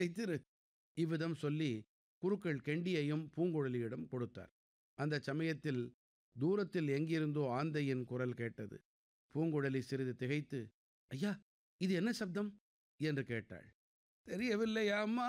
வைத்திரு இவ்விதம் சொல்லி குருக்கள் கெண்டியையும் பூங்குழலியிடம் கொடுத்தார் அந்த சமயத்தில் தூரத்தில் எங்கிருந்தோ ஆந்தையின் குரல் கேட்டது பூங்குழலி சிறிது திகைத்து ஐயா இது என்ன சப்தம் என்று கேட்டாள் தெரியவில்லையா அம்மா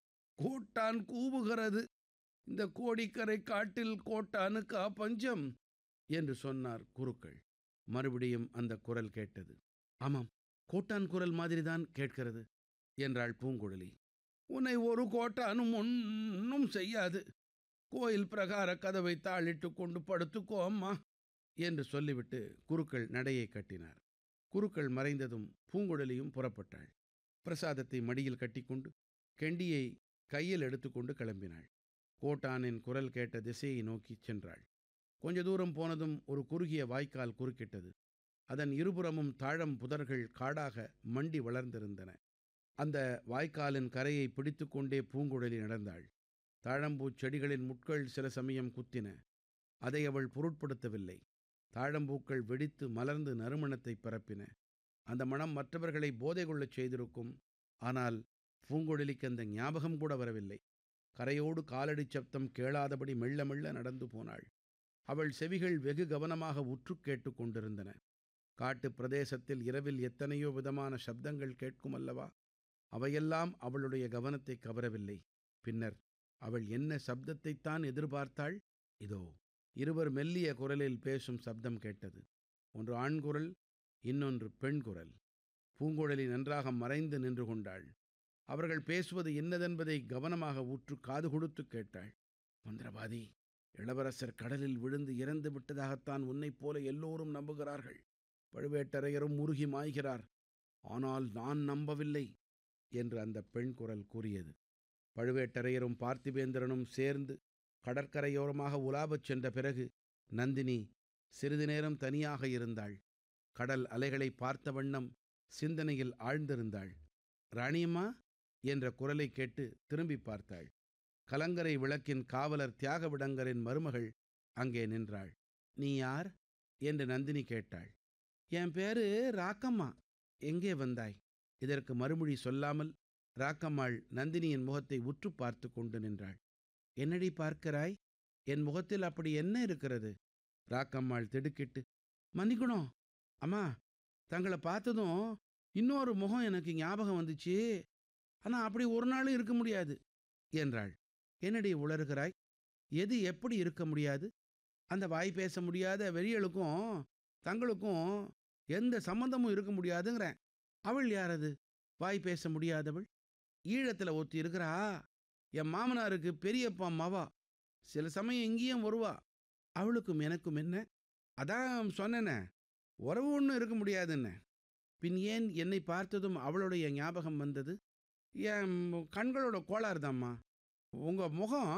கோட்டான் கூவுகிறது இந்த கோடிக்கரை காட்டில் கோட்டானுக்கா பஞ்சம் என்று சொன்னார் குருக்கள் மறுபடியும் அந்த குரல் கேட்டது ஆமாம் கோட்டான் குரல் மாதிரிதான் கேட்கிறது என்றாள் பூங்குழலி உன்னை ஒரு கோட்டானும் ஒன்றும் செய்யாது கோயில் பிரகார கதவை தாளிட்டு கொண்டு படுத்துக்கோ அம்மா என்று சொல்லிவிட்டு குருக்கள் நடையை கட்டினார் குருக்கள் மறைந்ததும் பூங்குழலியும் புறப்பட்டாள் பிரசாதத்தை மடியில் கட்டிக்கொண்டு கெண்டியை கையில் எடுத்துக்கொண்டு கிளம்பினாள் கோட்டானின் குரல் கேட்ட திசையை நோக்கிச் சென்றாள் கொஞ்ச தூரம் போனதும் ஒரு குறுகிய வாய்க்கால் குறுக்கிட்டது அதன் இருபுறமும் தாழம் புதர்கள் காடாக மண்டி வளர்ந்திருந்தன அந்த வாய்க்காலின் கரையை பிடித்துக்கொண்டே பூங்குழலி நடந்தாள் தாழம்பூச் செடிகளின் முட்கள் சில சமயம் குத்தின அதை அவள் பொருட்படுத்தவில்லை தாழம்பூக்கள் வெடித்து மலர்ந்து நறுமணத்தை பரப்பின அந்த மனம் மற்றவர்களை போதை கொள்ளச் செய்திருக்கும் ஆனால் பூங்குழலிக்கு அந்த ஞாபகம் கூட வரவில்லை கரையோடு காலடி சப்தம் கேளாதபடி மெல்ல மெல்ல நடந்து போனாள் அவள் செவிகள் வெகு கவனமாக உற்று கேட்டு கொண்டிருந்தன காட்டுப் பிரதேசத்தில் இரவில் எத்தனையோ விதமான சப்தங்கள் கேட்கும் அல்லவா அவையெல்லாம் அவளுடைய கவனத்தை கவரவில்லை பின்னர் அவள் என்ன சப்தத்தைத்தான் எதிர்பார்த்தாள் இதோ இருவர் மெல்லிய குரலில் பேசும் சப்தம் கேட்டது ஒன்று ஆண் குரல் இன்னொன்று பெண் குரல் பூங்குழலி நன்றாக மறைந்து நின்று கொண்டாள் அவர்கள் பேசுவது என்னதென்பதை கவனமாக ஊற்று காது கொடுத்து கேட்டாள் மந்திரவாதி இளவரசர் கடலில் விழுந்து இறந்து விட்டதாகத்தான் உன்னைப் போல எல்லோரும் நம்புகிறார்கள் பழுவேட்டரையரும் உருகி மாய்கிறார் ஆனால் நான் நம்பவில்லை என்று அந்த பெண் குரல் கூறியது பழுவேட்டரையரும் பார்த்திபேந்திரனும் சேர்ந்து கடற்கரையோரமாக உலாவச் சென்ற பிறகு நந்தினி சிறிது நேரம் தனியாக இருந்தாள் கடல் அலைகளை பார்த்த வண்ணம் சிந்தனையில் ஆழ்ந்திருந்தாள் ராணியம்மா என்ற குரலை கேட்டு திரும்பி பார்த்தாள் கலங்கரை விளக்கின் காவலர் தியாகவிடங்கரின் மருமகள் அங்கே நின்றாள் நீ யார் என்று நந்தினி கேட்டாள் என் பேரு ராக்கம்மா எங்கே வந்தாய் இதற்கு மறுமொழி சொல்லாமல் ராக்கம்மாள் நந்தினியின் முகத்தை உற்று பார்த்து கொண்டு நின்றாள் என்னடி பார்க்கிறாய் என் முகத்தில் அப்படி என்ன இருக்கிறது ராக்கம்மாள் திடுக்கிட்டு மன்னிக்கணும் அம்மா தங்களை பார்த்ததும் இன்னொரு முகம் எனக்கு ஞாபகம் வந்துச்சு ஆனால் அப்படி ஒரு நாளும் இருக்க முடியாது என்றாள் என்னடி உளறுகிறாய் எது எப்படி இருக்க முடியாது அந்த வாய் பேச முடியாத வெறியலுக்கும் தங்களுக்கும் எந்த சம்பந்தமும் இருக்க முடியாதுங்கிறேன் அவள் யாரது வாய் பேச முடியாதவள் ஈழத்தில் ஒருத்தி இருக்கிறா என் மாமனாருக்கு பெரியப்பா மவா சில சமயம் இங்கேயும் வருவா அவளுக்கும் எனக்கும் என்ன அதான் சொன்னேனே உறவு ஒன்றும் இருக்க முடியாதுன்னு பின் ஏன் என்னை பார்த்ததும் அவளுடைய ஞாபகம் வந்தது என் கண்களோட கோளாறு தாம்மா உங்கள் முகம்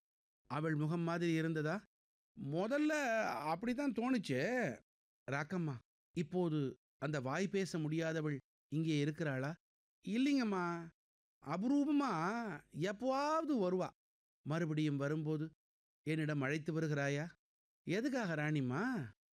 அவள் முகம் மாதிரி இருந்ததா முதல்ல அப்படி தான் தோணுச்சு ராக்கம்மா இப்போது அந்த வாய் பேச முடியாதவள் இங்கே இருக்கிறாளா இல்லைங்கம்மா அபரூபமா எப்போவாவது வருவா மறுபடியும் வரும்போது என்னிடம் அழைத்து வருகிறாயா எதுக்காக ராணிம்மா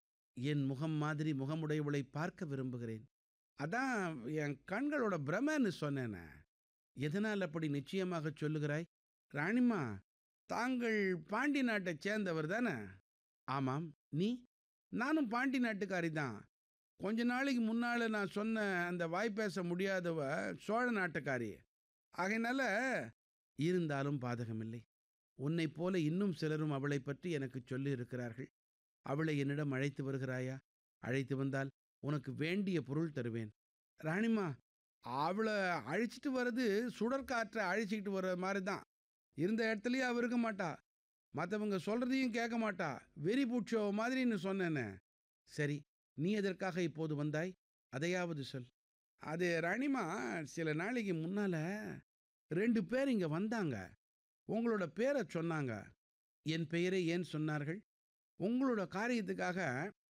என் முகம் மாதிரி முகமுடையவளை பார்க்க விரும்புகிறேன் அதான் என் கண்களோட பிரமன்னு சொன்னேனே எதனால் அப்படி நிச்சயமாக சொல்லுகிறாய் ராணிம்மா தாங்கள் பாண்டி நாட்டைச் சேர்ந்தவர் தானே ஆமாம் நீ நானும் பாண்டி நாட்டுக்காரி தான் கொஞ்ச நாளைக்கு முன்னால் நான் சொன்ன அந்த வாய் பேச முடியாதவ சோழ நாட்டுக்காரி ஆகையினால இருந்தாலும் பாதகமில்லை உன்னைப் போல இன்னும் சிலரும் அவளை பற்றி எனக்கு சொல்லி இருக்கிறார்கள் அவளை என்னிடம் அழைத்து வருகிறாயா அழைத்து வந்தால் உனக்கு வேண்டிய பொருள் தருவேன் ராணிம்மா அவளை அழைச்சிட்டு வர்றது சுடற்காற்றை அழைச்சிக்கிட்டு வர்ற மாதிரி தான் இருந்த இடத்துலயே அவ இருக்க மாட்டா மற்றவங்க சொல்கிறதையும் கேட்க மாட்டா வெறி பூச்சோ மாதிரின்னு சொன்னேனே சரி நீ எதற்காக இப்போது வந்தாய் அதையாவது சொல் அது ராணிமா சில நாளைக்கு முன்னால் ரெண்டு பேர் இங்கே வந்தாங்க உங்களோட பேரை சொன்னாங்க என் பெயரை ஏன் சொன்னார்கள் உங்களோட காரியத்துக்காக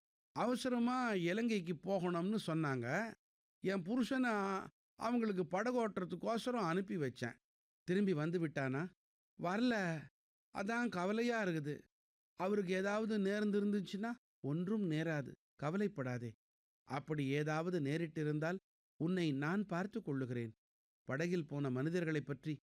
அவசரமாக இலங்கைக்கு போகணும்னு சொன்னாங்க என் புருஷனை அவங்களுக்கு படகோட்டுறதுக்கோசரம் அனுப்பி வச்சேன் திரும்பி வந்து விட்டானா வரல அதான் கவலையாக இருக்குது அவருக்கு ஏதாவது நேர்ந்திருந்துச்சுன்னா ஒன்றும் நேராது கவலைப்படாதே அப்படி ஏதாவது நேரிட்டிருந்தால் உன்னை நான் பார்த்து கொள்ளுகிறேன் படகில் போன மனிதர்களைப் பற்றி